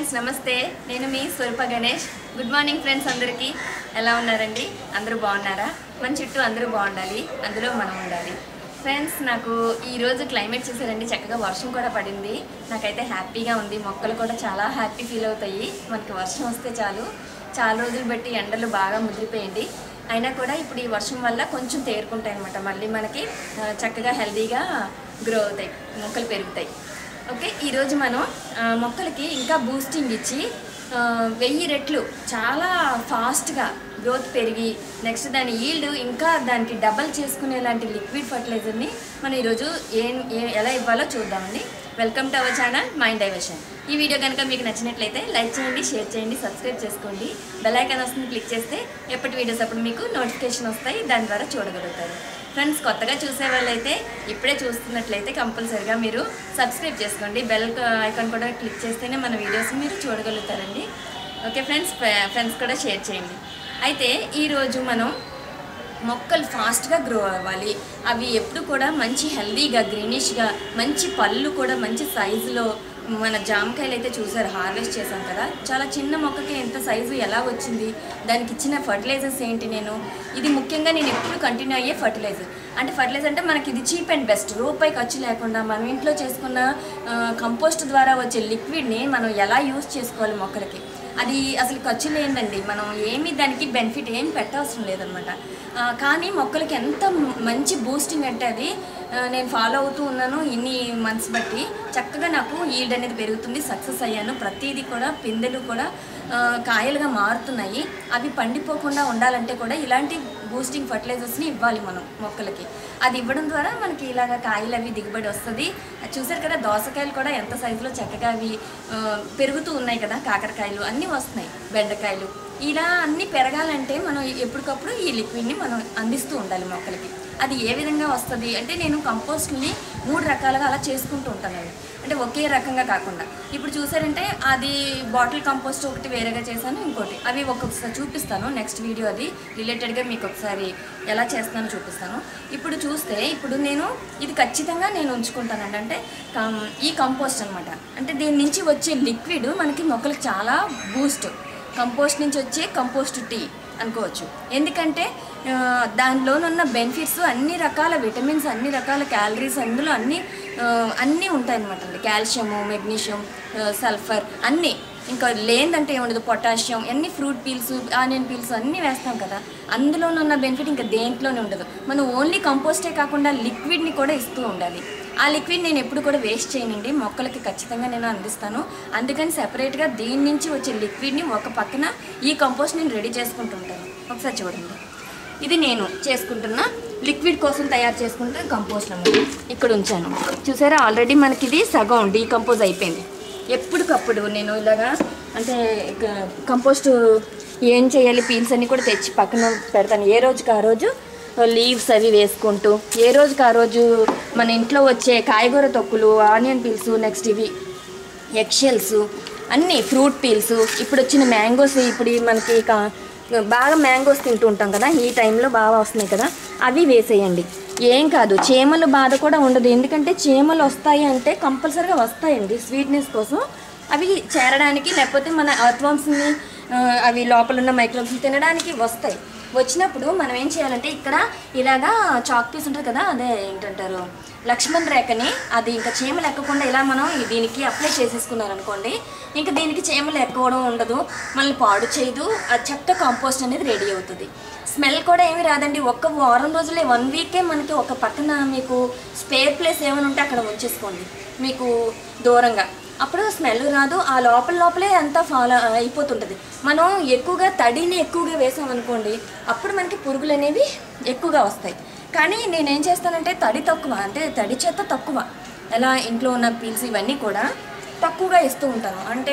Friends నమస్తే నేను మీ Swaroopa Ganesh good morning friends అందరికీ ఎలా ఉన్నారండి అందరూ బాగున్నారా మన చుట్టూ అందరూ బాగుండాలి అందులో మనం ఉండాలి ఫ్రెండ్స్ నాకు ఈ రోజు క్లైమేట్ చూసారండి చక్కగా వర్షం కూడా పడింది నాకైతే హ్యాపీగా ఉంది మొక్కలు కూడా చాలా హ్యాపీ ఫీల్ అవుతాయి మనకి వర్షం వస్తే చాలు చాలా రోజులు బట్టి ఎండలు బాగా ముదిరిపోయింది అయినా కూడా ఇప్పుడు ఈ వర్షం వల్ల కొంచెం తేరుకుంటాయి అనమాట మళ్ళీ మనకి ఆ, చక్కగా హెల్దీగా గ్రో అవుతాయి మొక్కలు పెరుగుతాయి ఓకే ఈరోజు మనం ఆ, మొక్కలకి ఇంకా బూస్టింగ్ ఇచ్చి ఆ, వెయ్యి రెట్లు చాలా ఫాస్ట్గా గ్రోత్ పెరిగి నెక్స్ట్ దాని ఈల్డ్ ఇంకా దానికి డబల్ చేసుకునేలాంటి లిక్విడ్ ఫర్టిలైజర్ని మనం ఈరోజు ఏం ఏ- ఎలా ఇవ్వాలో చూద్దామండి welcome to our channel mind diversion ఈ వీడియో కనుక మీకు నచ్చినట్లయితే లైక్ చేయండి షేర్ చేయండి సబ్స్క్రైబ్ చేసుకోండి బెల్ ఐకాన్ వస్తుంది క్లిక్ చేస్తే ఎప్పటి వీడియోస్ అప్పుడు మీకు నోటిఫికేషన్ వస్తాయి దాని ద్వారా చూడగలుగుతారు ఫ్రెండ్స్ కొత్తగా చూసే వాళ్ళైతే ఇప్పుడే చూస్తున్నట్లయితే కంపల్సరిగా మీరు సబ్స్క్రైబ్ చేసుకోండి బెల్ ఐకాన్ కూడా క్లిక్ చేస్తేనే మన వీడియోస్ మీరు చూడగలుగుతారండి ఓకే ఫ్రెండ్స్ ఫ్రెండ్స్ కూడా షేర్ చేయండి అయితే ఈరోజు మనం మొక్కలు ఫాస్ట్గా గ్రో అవ్వాలి అవి ఎప్పుడు కూడా మంచి హెల్దీగా గ్రీనిష్గా మంచి పళ్ళు కూడా మంచి సైజులో మన జామకాయలు అయితే చూసారు హార్వెస్ట్ చేశాం కదా చాలా చిన్న మొక్కకి ఎంత సైజు ఎలా వచ్చింది దానికి ఇచ్చిన ఫర్టిలైజర్స్ ఏంటి నేను ఇది ముఖ్యంగా నేను ఎప్పుడు కంటిన్యూ అయ్యే ఫర్టిలైజర్ అంటే ఫర్టిలైజర్ అంటే మనకి ఇది చీప్ అండ్ బెస్ట్ రూపాయి ఖర్చు లేకుండా మనం ఇంట్లో చేసుకున్న కంపోస్ట్ ద్వారా వచ్చే లిక్విడ్ని మనం ఎలా యూస్ చేసుకోవాలి మొక్కలకి అది అసలు ఖర్చు లేదండి మనం ఏమి దానికి బెనిఫిట్ ఏం పెట్టవసరం లేదనమాట ఆ, కానీ మొక్కలకి ఎంత మంచి బూస్టింగ్ అంటే అది ఆ, నేను ఫాలో అవుతూ ఉన్నాను ఇన్ని మంత్స్ బట్టి చక్కగా నాకు ఈల్డ్ అనేది పెరుగుతుంది సక్సెస్ అయ్యాను ప్రతిదీ కూడా పిందెలు కూడా ఆ, కాయలుగా మారుతున్నాయి అవి పండిపోకుండా ఉండాలంటే కూడా ఇలాంటి బూస్టింగ్ ఫర్టిలైజర్స్ని ఇవ్వాలి మనం మొక్కలకి అది ఇవ్వడం ద్వారా మనకి ఇలాగ కాయలు అవి దిగుబడి వస్తుంది అది చూసారు కదా దోసకాయలు కూడా ఎంత సైజులో చక్కగా అవి ఆ, పెరుగుతూ ఉన్నాయి కదా కాకరకాయలు అన్నీ వస్తున్నాయి బెండకాయలు ఇలా అన్నీ పెరగాలంటే మనం ఎప్పటికప్పుడు ఈ లిక్విడ్ని మనం అందిస్తూ ఉండాలి మొక్కలకి అది ఏ విధంగా వస్తుంది అంటే నేను కంపోస్ట్ని మూడు రకాలుగా అలా చేసుకుంటూ ఉంటానండి అంటే ఒకే రకంగా కాకుండా ఇప్పుడు చూసారంటే అది బాటిల్ కంపోస్ట్ ఒకటి వేరేగా చేశాను ఇంకోటి అవి ఒక్కొక్కసారి చూపిస్తాను నెక్స్ట్ వీడియో అది రిలేటెడ్గా మీకు ఒకసారి ఎలా చేస్తానో చూపిస్తాను ఇప్పుడు చూస్తే ఇప్పుడు నేను ఇది ఖచ్చితంగా నేను ఉంచుకుంటానండి అంటే కం- ఈ కంపోస్ట్ అనమాట అంటే దీని నుంచి వచ్చే లిక్విడ్ మనకి మొక్కలకు చాలా బూస్ట్ కంపోస్ట్ నుంచి వచ్చే కంపోస్ట్ టీ అనుకోవచ్చు ఎందుకంటే ఆ, దానిలోనున్న బెనిఫిట్స్ అన్ని రకాల విటమిన్స్ అన్ని రకాల క్యాలరీస్ అందులో అన్ని ఆ, అన్నీ ఉంటాయి అనమాట అండి కాల్షియము మెగ్నీషియం సల్ఫర్ అన్నీ ఇంకా లేదంటే ఏముండదు పొటాషియం అన్ని ఫ్రూట్ పీల్స్ ఆనియన్ పీల్స్ అన్నీ వేస్తాం కదా అందులోనున్న బెనిఫిట్ ఇంకా దేంట్లోనే ఉండదు మనం ఓన్లీ కంపోస్టే కాకుండా లిక్విడ్ని కూడా ఇస్తూ ఉండాలి ఆ లిక్విడ్ నేను ఎప్పుడు కూడా వేస్ట్ చేయనండి మొక్కలకి ఖచ్చితంగా నేను అందిస్తాను అందుకని సెపరేట్గా దీని నుంచి వచ్చే లిక్విడ్ని ఒక పక్కన ఈ కంపోస్ట్ నేను రెడీ చేసుకుంటుంటాను ఒకసారి చూడండి ఇది నేను చేసుకుంటున్న లిక్విడ్ కోసం తయారు చేసుకుంటున్న కంపోస్ట్ అన్నమాట ఇక్కడ ఉంచాను చూసారా ఆల్రెడీ మనకి ఇది సగం డీకంపోజ్ అయిపోయింది ఎప్పటికప్పుడు నేను ఇలాగా అంటే ఇక కంపోస్ట్ ఏం చేయాలి పీల్స్ అన్ని కూడా తెచ్చి పక్కన పెడతాను ఏ రోజుకి ఆ రోజు లీవ్స్ అవి వేసుకుంటూ ఏ రోజుకి ఆ రోజు మన ఇంట్లో వచ్చే కాయగూర తొక్కులు ఆనియన్ పీల్స్ నెక్స్ట్ ఇవి ఎక్షెల్స్ అన్నీ ఫ్రూట్ పీల్స్ ఇప్పుడు వచ్చిన మ్యాంగోస్ ఇప్పుడు ఈ మనకి కా- బాగా మ్యాంగోస్ తింటూ ఉంటాం కదా ఈ టైంలో బాగా వస్తున్నాయి కదా అవి వేసేయండి ఏం కాదు చీమలు బాధ కూడా ఉండదు ఎందుకంటే చీమలు వస్తాయి అంటే కంపల్సరీగా వస్తాయండి స్వీట్నెస్ కోసం అవి చేరడానికి లేకపోతే మన అర్త్వామ్స్ని అవి లోపల ఉన్న మైక్రోబ్స్ని తినడానికి వస్తాయి వచ్చినప్పుడు మనం ఏం చేయాలంటే ఇక్కడ ఇలాగా చాక్ పీస్ ఉంటుంది కదా అదే ఏంటంటారు లక్ష్మణ్ రేఖని అది ఇంకా చీమలు ఎక్కకుండా ఇలా మనం ఈ- దీనికి అప్లై చేసేసుకున్నారనుకోండి ఇంకా దీనికి చీమలు ఎక్కవడం ఉండదు మనల్ని పాడు చేయదు ఆ చెత్త కాంపోస్ట్ అనేది రెడీ అవుతుంది స్మెల్ కూడా ఏమి రాదండి ఒక్క వారం రోజులే వన్ వీకే మనకి ఒక పక్కన మీకు స్పేర్ ప్లేస్ ఏమైనా ఉంటే అక్కడ ఉంచేసుకోండి మీకు దూరంగా అప్పుడు స్మెల్ రాదు ఆ లోపల లోపలే అంతా ఫాలో అయిపోతుంటుంది మనం ఎక్కువగా తడిని ఎక్కువగా వేసామనుకోండి అప్పుడు మనకి పురుగులు అనేవి ఎక్కువగా వస్తాయి కానీ నేనేం చేస్తానంటే తడి తక్కువ అంటే తడి చెత్త తక్కువ ఎలా ఇంట్లో ఉన్న పీల్స్ ఇవన్నీ కూడా తక్కువగా ఇస్తూ ఉంటాను అంటే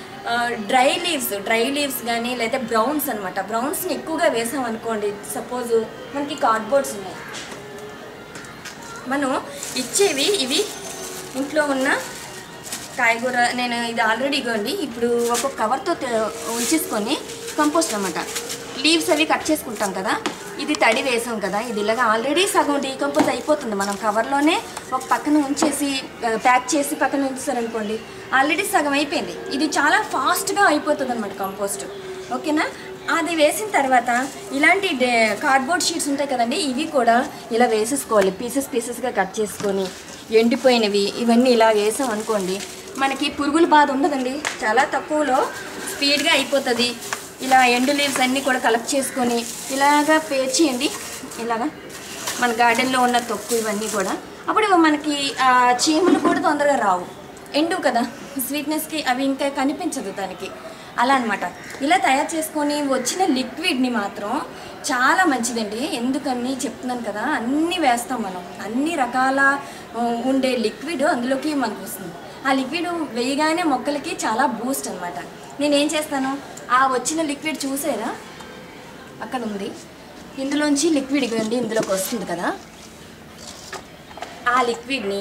డ్రై లీవ్స్ డ్రై లీవ్స్ కానీ లేదా బ్రౌన్స్ అనమాట బ్రౌన్స్ని ఎక్కువగా వేసామనుకోండి సపోజ్ మనకి కార్డ్బోర్డ్స్ ఉన్నాయి మనం ఇచ్చేవి ఇవి ఇంట్లో ఉన్న కాయగూర నేను ఇది ఆల్రెడీ ఇగోండి ఇప్పుడు ఒక కవర్తో ఉంచేసుకొని కంపోస్ట్ అనమాట లీవ్స్ అవి కట్ చేసుకుంటాం కదా ఇది తడి వేసాం కదా ఇది ఇలాగ ఆల్రెడీ సగం డీకంపోజ్ అయిపోతుంది మనం కవర్లోనే ఒక పక్కన ఉంచేసి ఆ, ప్యాక్ చేసి పక్కన ఉంచారనుకోండి ఆల్రెడీ సగం అయిపోయింది ఇది చాలా ఫాస్ట్గా అయిపోతుంది అనమాట కంపోస్ట్ ఓకేనా అది వేసిన తర్వాత ఇలాంటి డే- కార్డ్బోర్డ్ షీట్స్ ఉంటాయి కదండి ఇవి కూడా ఇలా వేసేసుకోవాలి పీసెస్ పీసెస్గా కట్ చేసుకొని ఎండిపోయినవి ఇవన్నీ ఇలా వేసాం అనుకోండి మనకి పురుగుల బాధ ఉండదండి చాలా తక్కువలో స్పీడ్గా అయిపోతుంది ఇలా ఎండు లీవ్స్ అన్నీ కూడా కలెక్ట్ చేసుకొని ఇలాగా పేర్చేయండి ఇలాగా మన గార్డెన్లో ఉన్న తొక్కు ఇవన్నీ కూడా అప్పుడు మనకి ఆ చీమలు కూడా తొందరగా రావు ఎండు కదా స్వీట్నెస్కి అవి ఇంకా కనిపించదు దానికి అలా అన్నమాట ఇలా తయారు చేసుకొని వచ్చిన లిక్విడ్ని మాత్రం చాలా మంచిదండి ఎందుకని చెప్తున్నాను కదా అన్నీ వేస్తాం మనం అన్ని రకాల ఆ, ఉండే లిక్విడ్ అందులోకి మనకు వస్తుంది ఆ లిక్విడ్ వేయగానే మొక్కలకి చాలా బూస్ట్ అనమాట నేను ఏం చేస్తాను ఆ వచ్చిన లిక్విడ్ చూసారా అక్కడ ఉంది ఇందులోంచి లిక్విడ్ ఇవ్వండి ఇందులోకి వస్తుంది కదా ఆ లిక్విడ్ని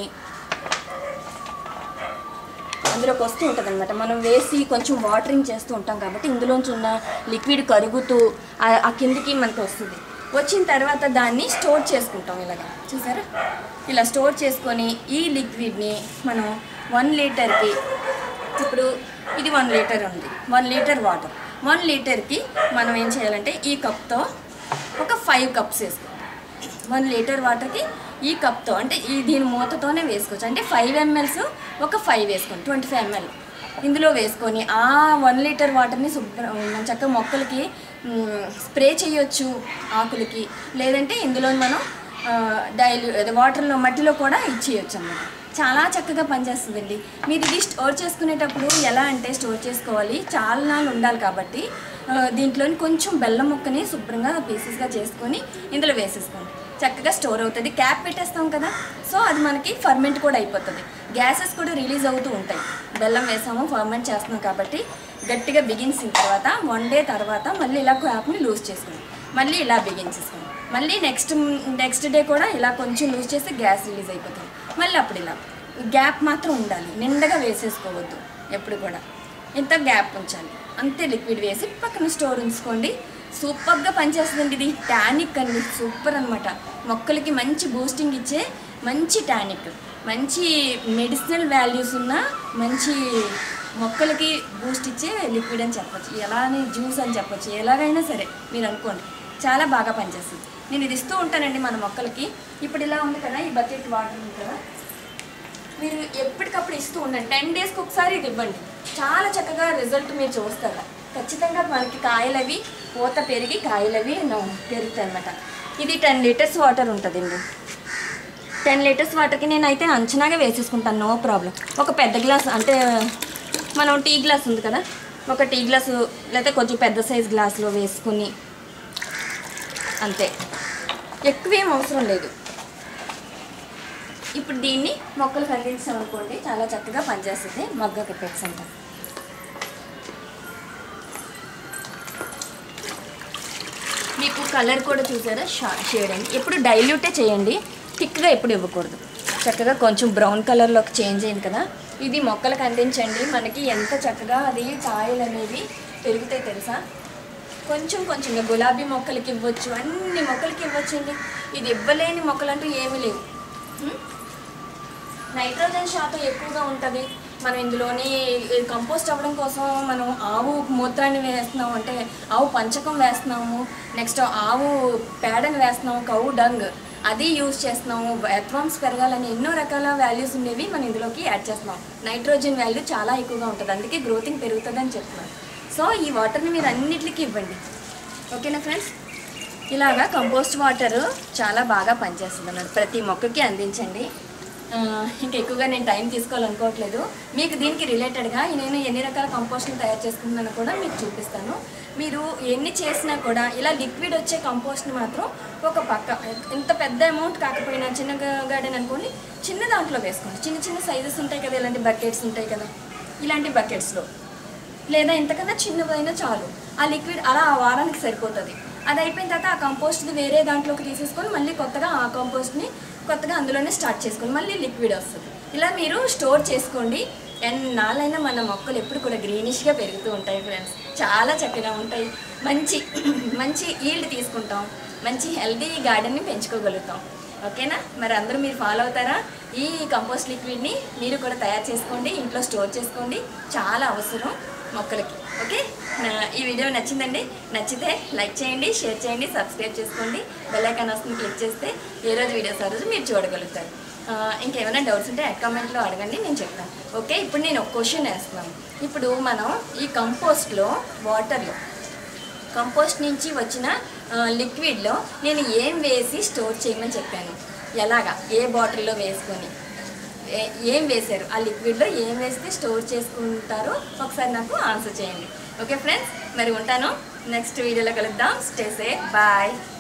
అందులోకి వస్తూ ఉంటుంది అనమాట మనం వేసి కొంచెం వాటరింగ్ చేస్తూ ఉంటాం కాబట్టి ఇందులోంచి ఉన్న లిక్విడ్ కరుగుతూ ఆ- ఆ కిందికి మనకు వస్తుంది వచ్చిన తర్వాత దాన్ని స్టోర్ చేసుకుంటాం ఇలాగా చూసారా ఇలా స్టోర్ చేసుకొని ఈ లిక్విడ్ని మనం వన్ లీటర్కి ఇప్పుడు ఇది వన్ లీటర్ ఉంది వన్ లీటర్ వాటర్ వన్ లీటర్కి మనం ఏం చేయాలంటే ఈ కప్తో ఒక ఫైవ్ కప్స్ వేసుకోవాలి వన్ లీటర్ వాటర్కి ఈ కప్తో అంటే ఈ దీని మూతతోనే వేసుకోవచ్చు అంటే ఫైవ్ ఎంఎల్స్ ఒక ఫైవ్ వేసుకోండి ట్వంటీ ఫైవ్ ఎంఎల్ ఇందులో వేసుకొని ఆ వన్ లీటర్ వాటర్ని శుభ్రం చక్కగా మొక్కలకి మ్, స్ప్రే చేయొచ్చు ఆకులకి లేదంటే ఇందులో మనం డైలీ అదే వాటర్లో మట్టిలో కూడా ఇచ్చేయచ్చు అన్నమాట చాలా చక్కగా పనిచేస్తుందండి మీరు ఇది స్టోర్ చేసుకునేటప్పుడు ఎలా అంటే స్టోర్ చేసుకోవాలి చాలా నాళ్ళు ఉండాలి కాబట్టి ఆ, దీంట్లోని కొంచెం బెల్లం ముక్కని శుభ్రంగా పీసెస్గా చేసుకొని ఇందులో వేసేసుకోండి చక్కగా స్టోర్ అవుతుంది క్యాప్ పెట్టేస్తాం కదా సో అది మనకి ఫర్మెంట్ కూడా అయిపోతుంది గ్యాసెస్ కూడా రిలీజ్ అవుతూ ఉంటాయి బెల్లం వేసాము ఫర్మెంట్ చేస్తున్నాం కాబట్టి గట్టిగా బిగించిన తర్వాత వన్ డే తర్వాత మళ్ళీ ఇలా క్యాప్ని లూజ్ చేసుకోండి మళ్ళీ ఇలా బిగించేసుకోండి మళ్ళీ నెక్స్ట్ నెక్స్ట్ డే కూడా ఇలా కొంచెం లూజ్ చేస్తే గ్యాస్ రిలీజ్ అయిపోతుంది మళ్ళీ అప్పుడు ఇలా గ్యాప్ మాత్రం ఉండాలి నిండగా వేసేసుకోవద్దు ఎప్పుడు కూడా ఇంత గ్యాప్ ఉంచాలి అంతే లిక్విడ్ వేసి పక్కన స్టోర్ ఉంచుకోండి సూపర్గా పనిచేస్తుందండి ఇది టానిక్ అండి సూపర్ అనమాట మొక్కలకి మంచి బూస్టింగ్ ఇచ్చే మంచి టానిక్ మంచి మెడిసినల్ వాల్యూస్ ఉన్న మంచి మొక్కలకి బూస్ట్ ఇచ్చే లిక్విడ్ అని చెప్పొచ్చు ఎలా అని జ్యూస్ అని చెప్పొచ్చు ఎలాగైనా సరే మీరు అనుకోండి చాలా బాగా పనిచేస్తుంది నేను ఇది ఇస్తూ ఉంటానండి మన మొక్కలకి ఇప్పుడు ఇలా ఉంది కదా ఈ బకెట్ వాటర్ ఉంది కదా మీరు ఎప్పటికప్పుడు ఇస్తూ ఉండండి టెన్ డేస్కి ఒకసారి ఇది ఇవ్వండి చాలా చక్కగా రిజల్ట్ మీరు చూస్తారు ఖచ్చితంగా మనకి కాయలు అవి పూత పెరిగి కాయలు అవి పెరుగుతాయి అనమాట ఇది టెన్ లీటర్స్ వాటర్ ఉంటుందండి టెన్ లీటర్స్ వాటర్కి నేనైతే అంచనాగా వేసేసుకుంటాను నో ప్రాబ్లం ఒక పెద్ద గ్లాస్ అంటే మనం టీ గ్లాస్ ఉంది కదా ఒక టీ గ్లాసు లేకపోతే కొంచెం పెద్ద సైజ్ గ్లాసులో వేసుకుని అంతే ఎక్కువేం అవసరం లేదు ఇప్పుడు దీన్ని మొక్కలకు అందించాం అనుకోండి చాలా చక్కగా పనిచేస్తుంది మొగ్గ పెట్స్ అంట మీకు కలర్ కూడా చూసారా షా షేడ్ అండి ఎప్పుడు డైల్యూటే చేయండి థిక్గా ఎప్పుడు ఇవ్వకూడదు చక్కగా కొంచెం బ్రౌన్ కలర్లోకి చేంజ్ అయింది కదా ఇది మొక్కలకు అందించండి మనకి ఎంత చక్కగా అది కాయలు అనేవి పెరుగుతాయి తెలుసా కొంచెం కొంచెంగా గులాబీ మొక్కలకి ఇవ్వచ్చు అన్ని మొక్కలకి ఇవ్వచ్చండి ఇది ఇవ్వలేని మొక్కలంటూ ఏమీ లేవు ఉం? నైట్రోజన్ శాతం ఎక్కువగా ఉంటుంది మనం ఇందులోని కంపోస్ట్ అవ్వడం కోసం మనం ఆవు మూత్రాన్ని వేస్తున్నాం అంటే ఆవు పంచకం వేస్తున్నాము నెక్స్ట్ ఆవు పేడని వేస్తున్నాము కౌ డంగ్ అది యూజ్ చేస్తున్నాము ఎత్వామ్స్ పెరగాలని ఎన్నో రకాల వాల్యూస్ ఉండేవి మనం ఇందులోకి యాడ్ చేస్తున్నాం నైట్రోజన్ వాల్యూ చాలా ఎక్కువగా ఉంటుంది అందుకే గ్రోతింగ్ పెరుగుతుందని చెప్తున్నాం సో ఈ వాటర్ని మీరు అన్నిటికీ ఇవ్వండి ఓకేనా ఫ్రెండ్స్ ఇలాగా కంపోస్ట్ వాటర్ చాలా బాగా పనిచేస్తుంది అన్నమాట ప్రతి మొక్కకి అందించండి ఆ, ఇంకా ఎక్కువగా నేను టైం తీసుకోవాలనుకోవట్లేదు మీకు దీనికి రిలేటెడ్గా నేను ఎన్ని రకాల కంపోస్ట్ని తయారు చేసుకుంటున్నానో కూడా మీకు చూపిస్తాను మీరు ఎన్ని చేసినా కూడా ఇలా లిక్విడ్ వచ్చే కంపోస్ట్ని మాత్రం ఒక పక్క ఇంత పెద్ద అమౌంట్ కాకపోయినా చిన్న గార్డెన్ అనుకోండి చిన్న దాంట్లో వేసుకోండి చిన్న చిన్న సైజెస్ ఉంటాయి కదా ఇలాంటి బకెట్స్ ఉంటాయి కదా ఇలాంటి బకెట్స్లో లేదా ఎంతకన్నా చిన్నదైనా చాలు ఆ లిక్విడ్ అలా ఆ వారానికి సరిపోతుంది అది అయిపోయిన తర్వాత ఆ కంపోస్ట్ది వేరే దాంట్లోకి తీసేసుకొని మళ్ళీ కొత్తగా ఆ కంపోస్ట్ని కొత్తగా అందులోనే స్టార్ట్ చేసుకొని మళ్ళీ లిక్విడ్ వస్తుంది ఇలా మీరు స్టోర్ చేసుకోండి ఎన్నాళ్ళైనా మన మొక్కలు ఎప్పుడు కూడా గ్రీనిష్గా పెరుగుతూ ఉంటాయి ఫ్రెండ్స్ చాలా చక్కగా ఉంటాయి మంచి మంచి ఈల్డ్ తీసుకుంటాం మంచి హెల్దీ గార్డెన్ని పెంచుకోగలుగుతాం ఓకేనా మరి అందరూ మీరు ఫాలో అవుతారా ఈ కంపోస్ట్ లిక్విడ్ని మీరు కూడా తయారు చేసుకోండి ఇంట్లో స్టోర్ చేసుకోండి చాలా అవసరం మొక్కలకి ఓకే నా ఈ వీడియో నచ్చిందండి నచ్చితే లైక్ చేయండి షేర్ చేయండి సబ్స్క్రైబ్ చేసుకోండి బెల్ ఐకాన్ వస్తుంది క్లిక్ చేస్తే ఏ రోజు వీడియోస్ ఆ రోజు మీరు చూడగలుగుతారు ఆ, ఇంకేమైనా డౌట్స్ ఉంటే కామెంట్లో అడగండి నేను చెప్తాను ఓకే ఇప్పుడు నేను ఒక క్వశ్చన్ వేస్తున్నాను ఇప్పుడు మనం ఈ కంపోస్ట్లో వాటర్లో కంపోస్ట్ నుంచి వచ్చిన ఆ, లిక్విడ్లో నేను ఏం వేసి స్టోర్ చేయమని చెప్పాను ఎలాగా ఏ బాటిల్లో వేసుకొని ఏ- ఏం వేశారు ఆ లిక్విడ్లో ఏం వేస్తే స్టోర్ చేసుకుంటారో ఒకసారి నాకు ఆన్సర్ చేయండి ఓకే ఫ్రెండ్స్ మరి ఉంటాను నెక్స్ట్ వీడియోలో కలుద్దాం స్టే సేఫ్ బాయ్